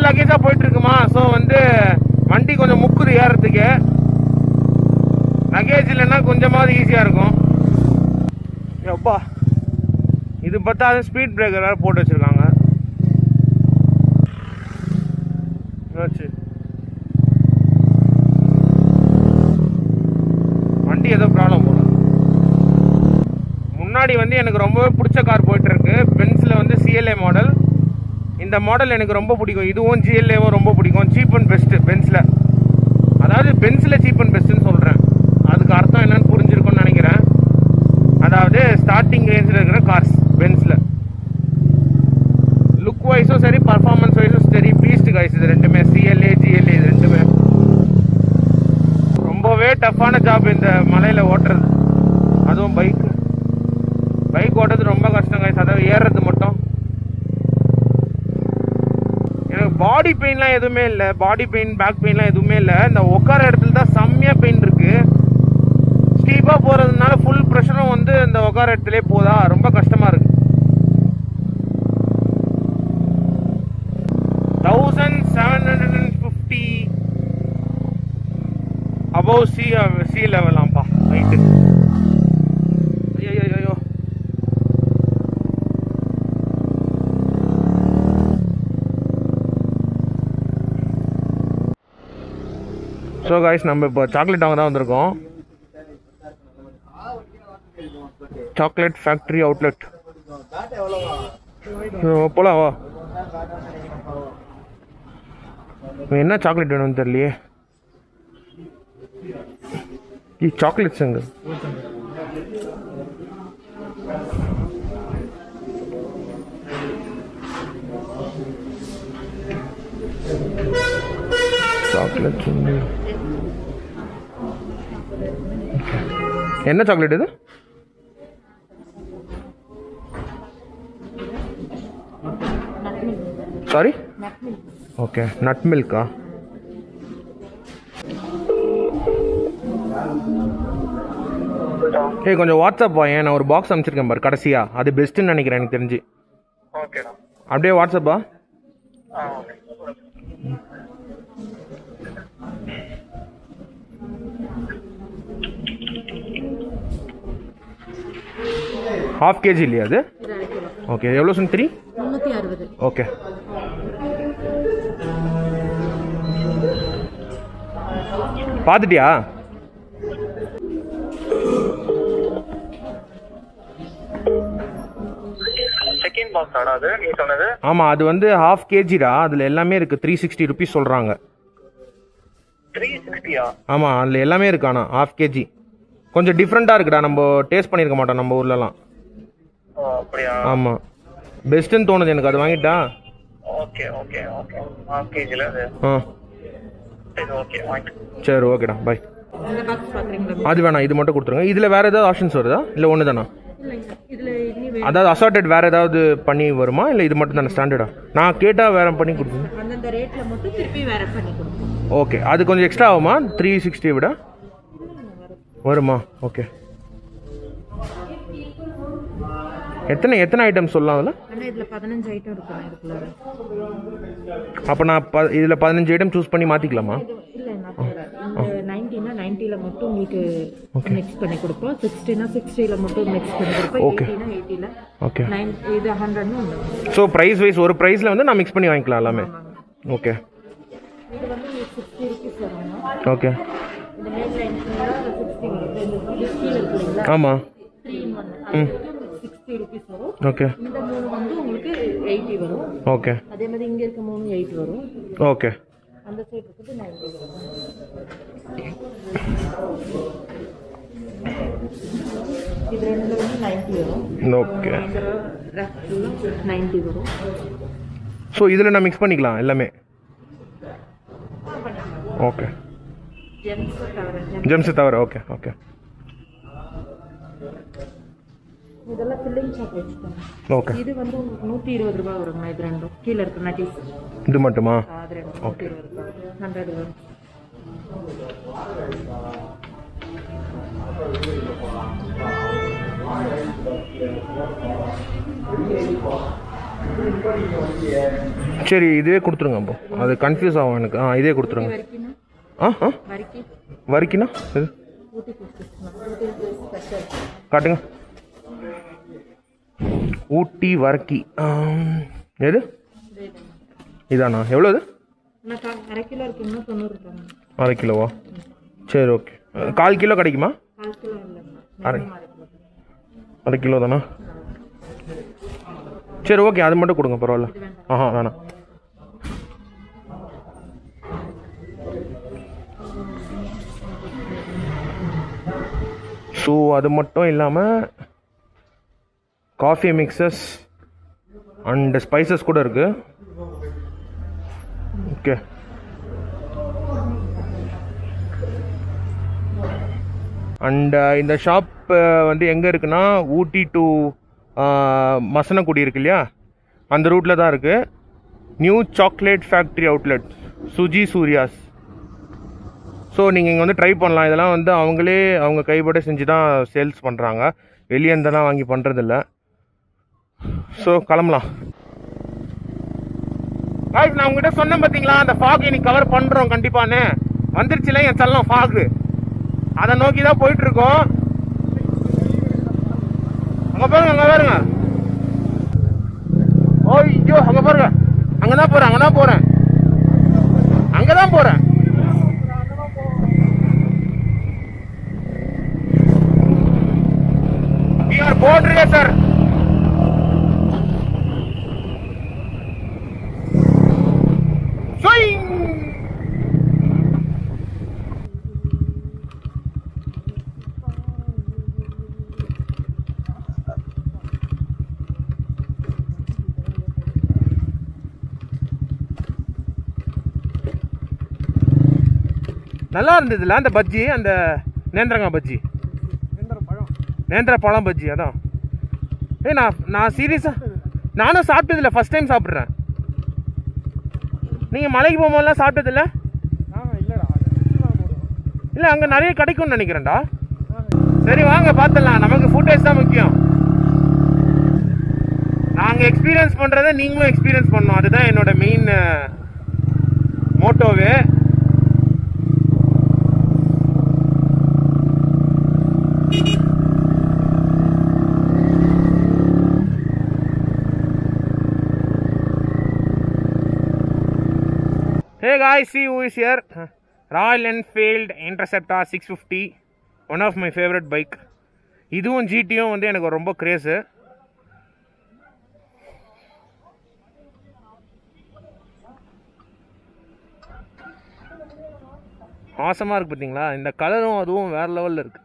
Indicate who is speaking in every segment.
Speaker 1: லக்கேஜாக போயிட்டு இருக்குமா ஸோ வந்து வண்டி கொஞ்சம் முக்குது ஏறதுக்கு லக்கேஜ் இல்லைன்னா கொஞ்சமாவது ஈஸியாக இருக்கும் எப்பா இது பார்த்தா ஸ்பீட் பிரேக்கர் வேறு போட்டு வச்சுருக்காங்க என்னாச்சு வண்டி ஏதோ ப்ராப்ளம் போல முன்னாடி வந்து எனக்கு ரொம்பவே பிடிச்ச கார் போயிட்டு இருக்கு பென்ஸில் வந்து சிஎல்ஏ மாடல் இந்த மாடல் எனக்கு ரொம்ப பிடிக்கும் இதுவும் ஜிஎல்ஏவும் ரொம்ப பிடிக்கும் சீப் அண்ட் பெஸ்ட்டு பென்ஸில் அதாவது பென்ஸில் சீப் அண்ட் பெஸ்ட்டுன்னு சொல்கிறேன் அதுக்கு அர்த்தம் என்னன்னு புரிஞ்சிருக்கும்னு நினைக்கிறேன் அதாவது ஸ்டார்டிங் ரேஞ்சில் இருக்கிற கார்ஸ் பென்ஸில் லுக் வைஸும் சரி பர்ஃபார்மன்ஸ் வைஸும் சரி பீஸ்ட் காய்ஸ் இது ரெண்டுமே சிஎல்ஏ ஜிஎல்ஏ இது ரெண்டுமே ரொம்பவே டஃப்பான ஜாப் இந்த மலையில் ஓட்டுறது அதுவும் பைக் பைக் ஓட்டுறது ரொம்ப கஷ்டம் காய்ஸ் அதாவது ஏறுறது மட்டும் எனக்கு பாடி பெயின்லாம் எதுவுமே இல்லை பாடி பெயின் பேக் பெயின்லாம் எதுவுமே இல்லை இந்த உட்கார இடத்துல தான் செம்மையாக பெயின் இருக்கு ஸ்டீப்பாக போகிறதுனால ஃபுல் ப்ரெஷரும் வந்து இந்த உட்கார இடத்துலே போதா ரொம்ப கஷ்டமாக இருக்கு thousand seven hundred and fifty above C C லெவலாம்ப்பா ரைட்டு ஐயோ ஐயோ ஸோ காய்ஸ் நம்ம இப்போ சாக்லேட் வாங்க தான் வந்திருக்கோம் சாக்லேட் ஃபேக்ட்ரி அவுட்லெட் போலாம் வா இவன் என்ன சாக்லேட் வேணும்னு தெரியலையே ಈ ಚಾಕ್ಲೇಟ್ಸ್ ಹಂಗ சாக்லேட்ஸ் என்ன சாக்லேட் இது சாரி ஓகே நட் மில்கா ஏய் கொஞ்சம் வாட்ஸ்அப் வாயேன் நான் ஒரு பாக்ஸ் அனுப்பிச்சிருக்கேன் பாரு கடைசியா அது பெஸ்ட்டுன்னு நினைக்கிறேன் எனக்கு தெரிஞ்சு
Speaker 2: ஓகேடா
Speaker 1: அப்படியே வாட்ஸ்அப்பா
Speaker 2: ஆ ஓகே
Speaker 1: ஹாஃப் கேஜி இல்லையா அது ஓகே எவ்வளோ சொன்ன த்ரீ
Speaker 3: முந்நூற்றி அறுபது
Speaker 1: ஓகே பார்த்துட்டியா
Speaker 2: செகண்ட் பாக்ஸ் ஆடா அது நீ சொன்னது
Speaker 1: ஆமாம் அது வந்து ஹாஃப் கேஜிடா அதில் எல்லாமே இருக்குது த்ரீ சிக்ஸ்டி ருபீஸ் சொல்கிறாங்க
Speaker 2: த்ரீ சிக்ஸ்டியா
Speaker 1: ஆமாம் அதில் எல்லாமே இருக்கு ஆனால் ஹாஃப் கேஜி கொஞ்சம் டிஃப்ரெண்ட்டாக இருக்குடா நம்ம டேஸ்ட் பண்ணியிருக்க மாட்டோம் நம்ம ஊர்லலாம்
Speaker 2: ஓ அப்படியா
Speaker 1: ஆமாம் பெஸ்ட்டுன்னு தோணுது எனக்கு அது வாங்கிட்டா
Speaker 2: ஓகே ஓகே ஓகே ஹாஃப் கேஜியில் அது
Speaker 1: ஆ
Speaker 2: சரி ஓகே வாங்கிட்டு
Speaker 1: சரி ஓகேடா பாய்
Speaker 3: இந்த பாக்ஸ் பார்க்குறீங்களா
Speaker 1: அது வேணாம் இது மட்டும் கொடுத்துருங்க இதில் வேறு ஏதாவது ஆப்ஷன்ஸ் வருதா இல்லை ஒன்று தானா
Speaker 3: இல்லைங்க இதில் இனி வே-
Speaker 1: அதாவது அசார்டட் வேறு ஏதாவது பண்ணி வருமா இல்லை இது மட்டும் தானே ஸ்டாண்டர்டா நான் கேட்டால் வேறு பண்ணி கொடுத்துங்க
Speaker 3: அந்தந்த ரேட்டில் மட்டும் திருப்பி வேற பண்ணி கொடுப்போம்
Speaker 1: ஓகே அது கொஞ்சம் எக்ஸ்ட்ரா ஆகுமா த்ரீ சிக்ஸ்டி விட வருமா ஓகே எத்தனை எத்தனை ஐட்டம் சொல்லலாம் அதில்
Speaker 3: ஆனால் இதில் பதினஞ்சு ஐட்டம் இருக்குண்ணா இதுக்குள்ளார
Speaker 1: அப்போ நான் ப இதில் பதினஞ்சு ஐட்டம் சூஸ் பண்ணி மாற்றிக்கலாமா
Speaker 3: இது இல்லைண்ணா இந்த நைன்ட்டினா நைன்ட்டியில் மட்டும் உங்களுக்கு மிக்ஸ் பண்ணி கொடுப்போம் சிக்ஸ்டினா சிக்ஸ்டியில் மட்டும் மிக்ஸ் பண்ணி கொடுப்போம்
Speaker 1: Okay.
Speaker 3: எயிட்டினா எயிட்டியில்
Speaker 1: ஓகே
Speaker 3: நைன் இது ஹண்ட்ரட்னு ஒன்று
Speaker 1: ஸோ ப்ரைஸ் வைஸ் ஒரு ப்ரைஸில் வந்து நான் மிக்ஸ் பண்ணி வாங்கிக்கலாம் எல்லாமே ஓகே
Speaker 3: இது வந்து உங்களுக்கு சிக்ஸ்டி ருபீஸ் வரும்னா
Speaker 1: ஓகே
Speaker 3: இந்த மேல் லைன் ஃபுல்லாக சிக்ஸ்டி வருது இந்த கீழே இருக்கு இல்லைங்களா
Speaker 1: ஆமாம்
Speaker 3: த்ரீ இன் ஒன் அது வந்து உங்களுக்கு சிக்ஸ்டி ருபீஸ் வரும்
Speaker 1: ஓகே
Speaker 3: இந்த மூணு வந்து உங்களுக்கு எயிட்டி வரும்
Speaker 1: ஓகே
Speaker 3: அதே மாதிரி இங்கே இருக்க மூணு எயிட் வரும்
Speaker 1: ஓகே
Speaker 3: அந்த சைடு இருக்குது நைன்டி வரும் இது ரெண்டு வந்து நைன்டி வரும்
Speaker 1: ஓகே
Speaker 3: இந்த ரஃப் நைன்டி வரும்
Speaker 1: ஸோ இதில் நான் மிக்ஸ் பண்ணிக்கலாம் எல்லாமே ஓகே
Speaker 3: ஜெம்ஸ் தவிர
Speaker 1: ஜெம்ஸை தவிர ஓகே ஓகே
Speaker 3: இதெல்லாம் ஃபில்லிங் சாக்லேட்ஸ் தான்
Speaker 1: ஓகே
Speaker 3: இது வந்து உங்களுக்கு நூற்றி இருபது ரூபாய் வருங்க இது ரெண்டும் கீழே இருக்கு நட்டீஸ்
Speaker 1: இது மட்டுமா
Speaker 3: அது ரெண்டும் நூற்றி இருபது ரூபாய் ஹண்ட்ரட் வரும்
Speaker 1: சரி இதுவே கொடுத்துருங்க அப்போ அது கன்ஃபியூஸ் ஆகும் எனக்கு ஆ இதே கொடுத்துருங்க
Speaker 3: வரைக்கும்
Speaker 1: ஆ ஆ
Speaker 3: வரைக்கும்
Speaker 1: வரிக்கினா இது
Speaker 3: ஊட்டி ஊட்டி ஸ்பெஷல்
Speaker 1: காட்டுங்க ஊட்டி வர்க்கி ஆம், எது இதானா எவ்வளோ இது
Speaker 3: அண்ணா அரை கிலோ இருக்குங்கன்னா தொண்ணூறு ரூபாங்க
Speaker 1: அரை கிலோவா சரி ஓகே கால் கிலோ கிடைக்குமா
Speaker 3: கால் கிலோ இல்லைங்கண்ணா
Speaker 1: அரை
Speaker 3: minimum அரை கிலோ
Speaker 1: அரை கிலோ தானா சரி ஓகே அது மட்டும் கொடுங்க பரவாயில்ல ஆஹா வேணாம் ஸோ அது மட்டும் இல்லாமல் காஃபி மிக்சஸ் அண்ட் ஸ்பைசஸ் கூட இருக்கு ஓகே அண்ட் இந்த ஷாப் வந்து எங்கே இருக்குன்னா ஊட்டி டு மசனக்குடி இருக்கு இல்லையா அந்த ரூட்டில் தான் இருக்குது new chocolate factory outlet Suji Suryas so நீங்கள் இங்கே வந்து ட்ரை பண்ணலாம் இதெல்லாம் வந்து அவங்களே அவங்க கைப்பட செஞ்சு தான் சேல்ஸ் பண்ணுறாங்க வெளியே இருந்தெல்லாம் வாங்கி பண்ணுறதில்ல ஸோ கிளம்பலாம் guys நான் உங்ககிட்ட சொன்னேன் பார்த்தீங்களா அந்த ஃபாக் இன்னைக்கு கவர் பண்ணுறோம் கண்டிப்பான்னு வந்துருச்சுல என் செல்லம் ஃபாகு அதை நோக்கி தான் போயிட்டு இருக்கோம் அங்க பாருங்க அங்க பாருங்க ஐயோ அங்க பாருங்க அங்கதான் போறேன் அங்கதான் போறேன் அங்கதான் போறேன் We are board racer. Swing! நல்லா இருந்ததுல அந்த பஜ்ஜி அந்த நேந்திரங்காய் பஜ்ஜி நேந்திர பழம் பஜ்ஜி அதான் ஏய் நான் நான் சீரியஸாக நானும் சாப்பிட்டதில்ல ஃபர்ஸ்ட் டைம் சாப்பிட்றேன் நீங்கள் மலைக்கு போகும்போதெல்லாம் சாப்பிட்டதில்ல இல்லை அங்கே நிறைய கிடைக்கும்னு நினைக்கிறேன்டா சரி வாங்க பார்த்துடலாம் நமக்கு ஃபுட்டேஜ் தான் முக்கியம் நாங்கள் எக்ஸ்பீரியன்ஸ் பண்ணுறதை நீங்களும் எக்ஸ்பீரியன்ஸ் பண்ணணும் அதுதான் என்னோட மெயின் மோட்டோவே Hey guys, see who is here. Royal Enfield Interceptor 650 one of my favourite bike இதுவும் ஜிடியும் வந்து எனக்கு ரொம்ப கிரேஸு ஆசமாக இருக்கு பார்த்தீங்களா இந்த கலரும் அதுவும் வேற லெவலில் இருக்கு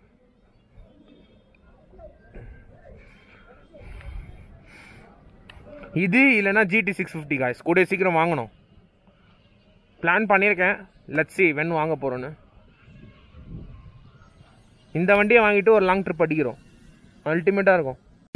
Speaker 1: இது இல்லைன்னா ஜிடி சிக்ஸ் ஃபிஃப்டி காய்ஸ் கூட சீக்கிரம் வாங்கணும் பிளான் பண்ணியிருக்கேன் லட்ஸ் சி வென் வாங்க போகிறோன்னு இந்த வண்டியை வாங்கிட்டு ஒரு லாங் ட்ரிப் அடிக்கிறோம் அல்டிமேட்டாக இருக்கும்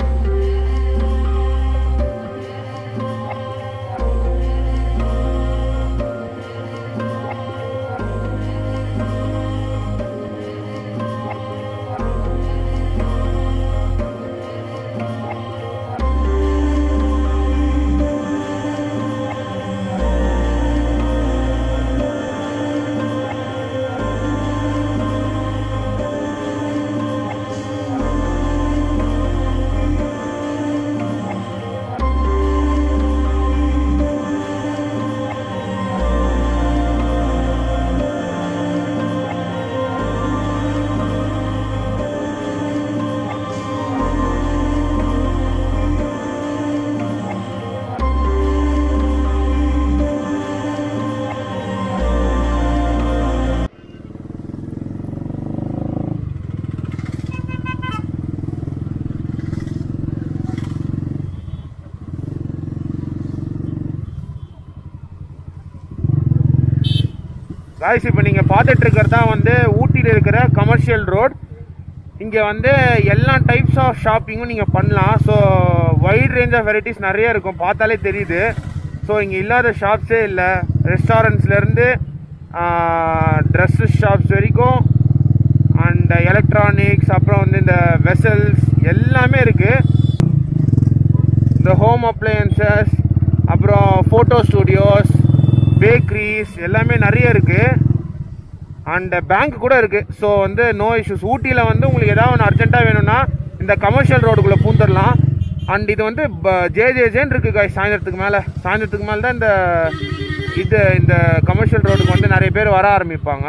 Speaker 1: காய்ஸ் இப்போ நீங்கள் பார்த்துட்டு இருக்கிறது தான் வந்து ஊட்டியில் இருக்கிற கமர்ஷியல் ரோட் இங்கே வந்து எல்லா டைப்ஸ் ஆஃப் ஷாப்பிங்கும் நீங்கள் பண்ணலாம் so wide range of varieties நிறைய இருக்கும் பார்த்தாலே தெரியுது ஸோ இங்கே இல்லாத ஷாப்ஸே இல்லை ரெஸ்டாரண்ட்ஸ்லேருந்து ட்ரெஸ்ஸஸ் ஷாப்ஸ் வரைக்கும் அண்ட் எலக்ட்ரானிக்ஸ் அப்புறம் வந்து இந்த வெசல்ஸ் எல்லாமே இருக்குது இந்த ஹோம் ஹோம் அப்ளையன்சஸ் அப்புறம் ஃபோட்டோ ஸ்டூடியோஸ் பேக்கரிஸ் எல்லாமே நிறைய இருக்குது அண்ட் பேங்க் கூட இருக்குது ஸோ வந்து நோ இஷ்யூஸ் ஊட்டியில் வந்து உங்களுக்கு ஏதாவது ஒன்று அர்ஜென்ட்டாக வேணும்னா இந்த கமர்ஷியல் ரோடுக்குள்ளே பூந்துடலாம் அண்ட் இது வந்து ஜே ஜே ஜேன்னு இருக்குது காய் சாயந்தரத்துக்கு மேலே சாயந்தரத்துக்கு மேலே தான் இந்த இது இந்த கமர்ஷியல் ரோடுக்கு வந்து நிறைய பேர் வர ஆரம்பிப்பாங்க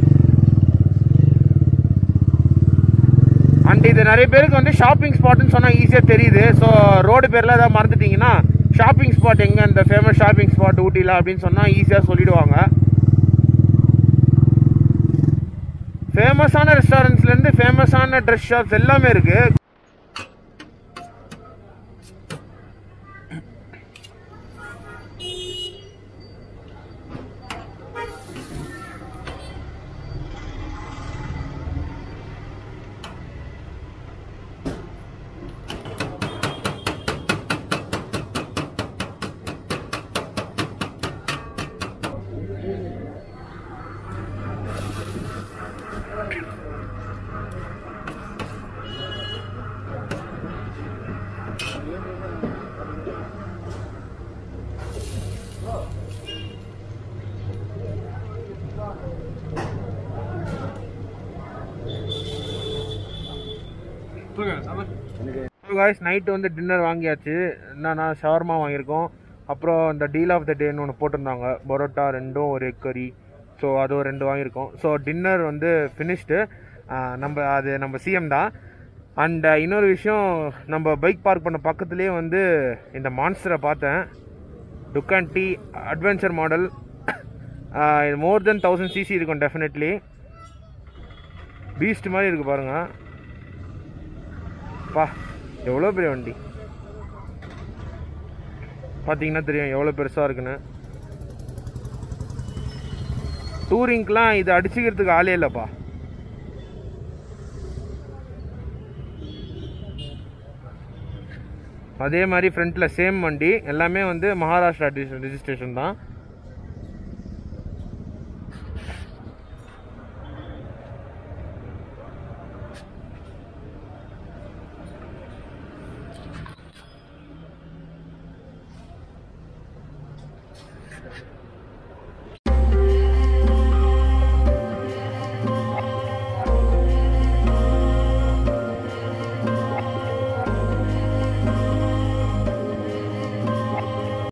Speaker 1: அண்ட் இது நிறைய பேருக்கு வந்து ஷாப்பிங் ஸ்பாட்னு சொன்னால் ஈஸியாக தெரியுது ஸோ ரோடு பேர்லாம் ஏதாவது மறந்துட்டீங்கன்னா ஷாப்பிங் ஸ்பாட் எங்கே இந்த ஃபேமஸ் ஷாப்பிங் ஸ்பாட் ஊட்டியில் அப்படின்னு சொன்னால் ஈஸியாக சொல்லிடுவாங்க ஃபேமஸான ரெஸ்டாரண்ட்ஸ்லேருந்து ஃபேமஸான ட்ரெஸ் ஷாப்ஸ் எல்லாமே இருக்குது காய்ஸ் நைட்டு வந்து டின்னர் வாங்கியாச்சு என்னன்னா ஷவர்மா வாங்கியிருக்கோம் அப்புறம் இந்த டீல் ஆஃப் த டேன்னு ஒன்று போட்டிருந்தாங்க பரோட்டா ரெண்டும் ஒரு எக் கறி ஸோ அது ஒரு ரெண்டு வாங்கியிருக்கோம் ஸோ டின்னர் வந்து ஃபினிஷ்டு நம்ம அது நம்ம சிஎம் தான் அண்ட் இன்னொரு விஷயம் நம்ம பைக் பார்க் பண்ண பக்கத்துலேயே வந்து இந்த மான்ஸ்டரை பார்த்தேன் டுக்கான் டி adventure model more than thousand CC இருக்கும் டெஃபினெட்லி பீஸ்ட் மாதிரி இருக்கு பாருங்க பா எவ்வளோ பெரிய வண்டி பார்த்தீங்கன்னா தெரியும் எவ்வளோ பெருசாக இருக்குன்னு டூரிங்க்கெலாம் இது அடிச்சுக்கிறதுக்கு ஆளே இல்லைப்பா அதே மாதிரி ஃப்ரண்ட்டில் சேம் வண்டி எல்லாமே வந்து மகாராஷ்டிரா ரிஜிஸ்ட்ரேஷன் தான்